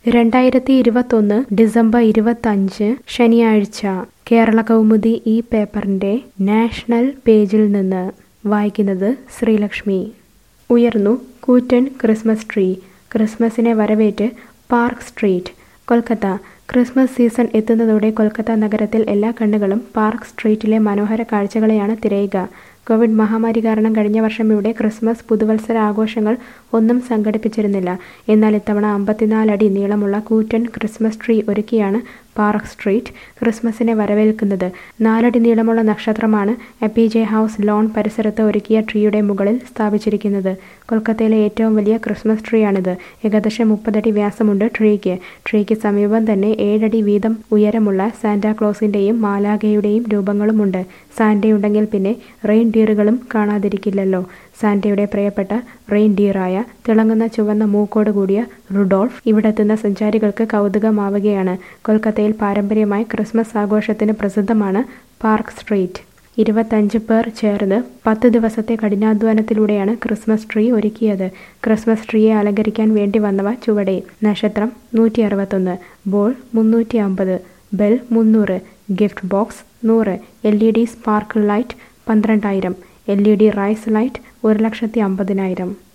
രണ്ടായിരത്തി ഇരുപത്തൊന്ന് ഡിസംബർ ഇരുപത്തഞ്ച് ശനിയാഴ്ച കേരള കൗമുദി ഈ പേപ്പറിന്റെ നാഷണൽ പേജിൽ നിന്ന് വായിക്കുന്നത് ശ്രീലക്ഷ്മി ഉയർന്നു കൂറ്റൻ ക്രിസ്മസ് ട്രീ ക്രിസ്മസിനെ വരവേറ്റ് Park Street Kolkata Christmas season എത്തുന്നതോടെ കൊൽക്കത്ത നഗരത്തിൽ എല്ലാ കണ്ണുകളും പാർക്ക് സ്ട്രീറ്റിലെ മനോഹര കാഴ്ചകളെയാണ് തിരയുക കോവിഡ് മഹാമാരി കാരണം കഴിഞ്ഞ വർഷം ഇവിടെ ക്രിസ്മസ് പുതുവത്സര ആഘോഷങ്ങൾ ഒന്നും സംഘടിപ്പിച്ചിരുന്നില്ല എന്നാൽ ഇത്തവണ അമ്പത്തിനാലടി നീളമുള്ള കൂറ്റൻ ക്രിസ്മസ് ട്രീ ഒരുക്കിയാണ് പാർക്ക് സ്ട്രീറ്റ് ക്രിസ്മസിനെ വരവേൽക്കുന്നത് നാലടി നീളമുള്ള നക്ഷത്രമാണ് എപ്പിജെ ഹൗസ് ലോൺ പരിസരത്ത് ഒരുക്കിയ ട്രീയുടെ മുകളിൽ സ്ഥാപിച്ചിരിക്കുന്നത് കൊൽക്കത്തയിലെ ഏറ്റവും വലിയ ക്രിസ്മസ് ട്രീയാണിത് ഏകദേശം മുപ്പതടി വ്യാസമുണ്ട് ട്രീക്ക് ട്രീക്ക് സമീപം തന്നെ ഏഴടി വീതം ഉയരമുള്ള സാന്റാക്ലോസിന്റെയും മാലാഗയുടെയും രൂപങ്ങളുമുണ്ട് സാന്റയുണ്ടെങ്കിൽ പിന്നെ റെയിൻഡിയറുകളും കാണാതിരിക്കില്ലല്ലോ സാന്റയുടെ പ്രിയപ്പെട്ട റെയിൻഡിയറായ തിളങ്ങുന്ന ചുവന്ന മൂക്കോട് കൂടിയ റുഡോൾഫ് ഇവിടെത്തുന്ന സഞ്ചാരികൾക്ക് കൗതുകമാവുകയാണ് കൊൽക്കത്തയിൽ പാരമ്പര്യമായി ക്രിസ്മസ് ആഘോഷത്തിന് പ്രസിദ്ധമാണ് പാർക്ക് സ്ട്രീറ്റ് ഇരുപത്തഞ്ച് പേർ ചേർന്ന് പത്ത് ദിവസത്തെ കഠിനാധ്വാനത്തിലൂടെയാണ് ക്രിസ്മസ് ട്രീ ഒരുക്കിയത് ക്രിസ്മസ് ട്രീയെ അലങ്കരിക്കാൻ വേണ്ടി വന്നവ ചുവടെ നക്ഷത്രം നൂറ്റി അറുപത്തൊന്ന് ബോൾ മുന്നൂറ്റി അമ്പത് ബെൽ മുന്നൂറ് ഗിഫ്റ്റ് ബോക്സ് നൂറ് L E D sparkle light പന്ത്രണ്ടായിരം L E D rice light ഒരു ലക്ഷത്തി അമ്പതിനായിരം